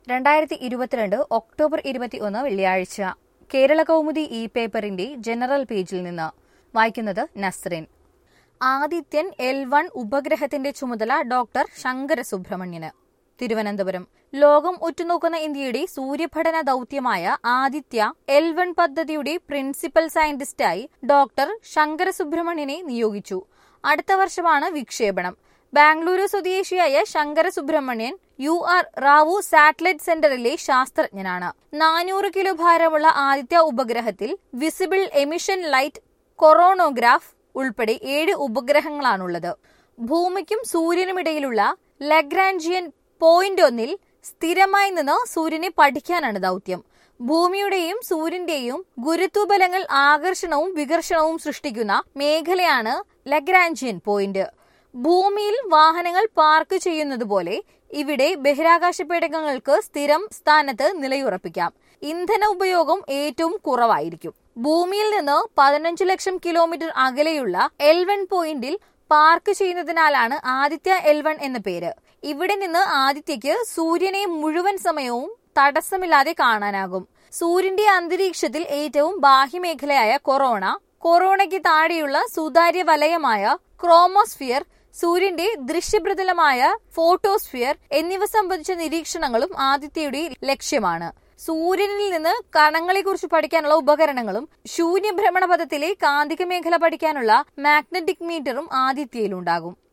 രണ്ടായിരത്തി ഇരുപത്തിരണ്ട് ഒക്ടോബർ ഇരുപത്തിയൊന്ന് വെള്ളിയാഴ്ച കേരള കൗമുദി ഇ പേപ്പറിന്റെ ജനറൽ പേജിൽ നിന്ന് വായിക്കുന്നത് നസ്റിൻ ആദിത്യൻ എൽ വൺ ഉപഗ്രഹത്തിന്റെ ചുമതല ഡോക്ടർ ശങ്കര സുബ്രഹ്മണ്യന് തിരുവനന്തപുരം ലോകം ഉറ്റുനോക്കുന്ന ഇന്ത്യയുടെ സൂര്യഘടന ദൌത്യമായ ആദിത്യ എൽ വൺ പദ്ധതിയുടെ പ്രിൻസിപ്പൽ സയന്റിസ്റ്റായി ഡോക്ടർ ശങ്കര സുബ്രഹ്മണ്യനെ നിയോഗിച്ചു അടുത്ത വർഷമാണ് വിക്ഷേപണം ബാംഗ്ലൂരു സ്വദേശിയായ Sankara Subramanian U R Rao satellite സെന്ററിലെ ശാസ്ത്രജ്ഞനാണ് നാനൂറ് കിലോ ഭാരമുള്ള ആദിത്യ ഉപഗ്രഹത്തിൽ വിസിബിൾ എമിഷൻ ലൈറ്റ് കൊറോണോഗ്രാഫ് ഉൾപ്പെടെ ഏഴ് ഉപഗ്രഹങ്ങളാണുള്ളത് ഭൂമിക്കും സൂര്യനുമിടയിലുള്ള ലഗ്രാൻജിയൻ പോയിന്റ് ഒന്നിൽ സ്ഥിരമായി നിന്ന് സൂര്യനെ പഠിക്കാനാണ് ദൗത്യം ഭൂമിയുടെയും സൂര്യന്റെയും ഗുരുത്വബലങ്ങൾ ആകർഷണവും വികർഷണവും സൃഷ്ടിക്കുന്ന മേഖലയാണ് ലഗ്രാൻജിയൻ പോയിന്റ് ഭൂമിയിൽ വാഹനങ്ങൾ പാർക്ക് ചെയ്യുന്നത് പോലെ ഇവിടെ ബഹിരാകാശ പേടകങ്ങൾക്ക് സ്ഥിരം സ്ഥാനത്ത് നിലയുറപ്പിക്കാം ഇന്ധന ഉപയോഗം ഏറ്റവും കുറവായിരിക്കും ഭൂമിയിൽ നിന്ന് പതിനഞ്ച് ലക്ഷം കിലോമീറ്റർ അകലെയുള്ള എൽ വൺ പോയിന്റിൽ പാർക്ക് ചെയ്യുന്നതിനാലാണ് ആദിത്യ എൽ വൺ എന്ന പേര് ഇവിടെ നിന്ന് ആദിത്യക്ക് സൂര്യനെ മുഴുവൻ സമയവും തടസ്സമില്ലാതെ കാണാനാകും സൂര്യന്റെ അന്തരീക്ഷത്തിൽ ഏറ്റവും ബാഹ്യമേഖലയായ കൊറോണ കൊറോണയ്ക്ക് താഴെയുള്ള സുതാര്യ വലയമായ ക്രോമോസ്ഫിയർ സൂര്യന്റെ ദൃശ്യപ്രതലമായ ഫോട്ടോസ്ഫിയർ എന്നിവ സംബന്ധിച്ച നിരീക്ഷണങ്ങളും ആദിത്യയുടെ ലക്ഷ്യമാണ് സൂര്യനിൽ നിന്ന് കണങ്ങളെക്കുറിച്ച് പഠിക്കാനുള്ള ഉപകരണങ്ങളും ശൂന്യഭ്രമണപഥത്തിലെ കാന്തിക മേഖല പഠിക്കാനുള്ള മാഗ്നറ്റിക് മീറ്ററും ആദിത്യയിലുണ്ടാകും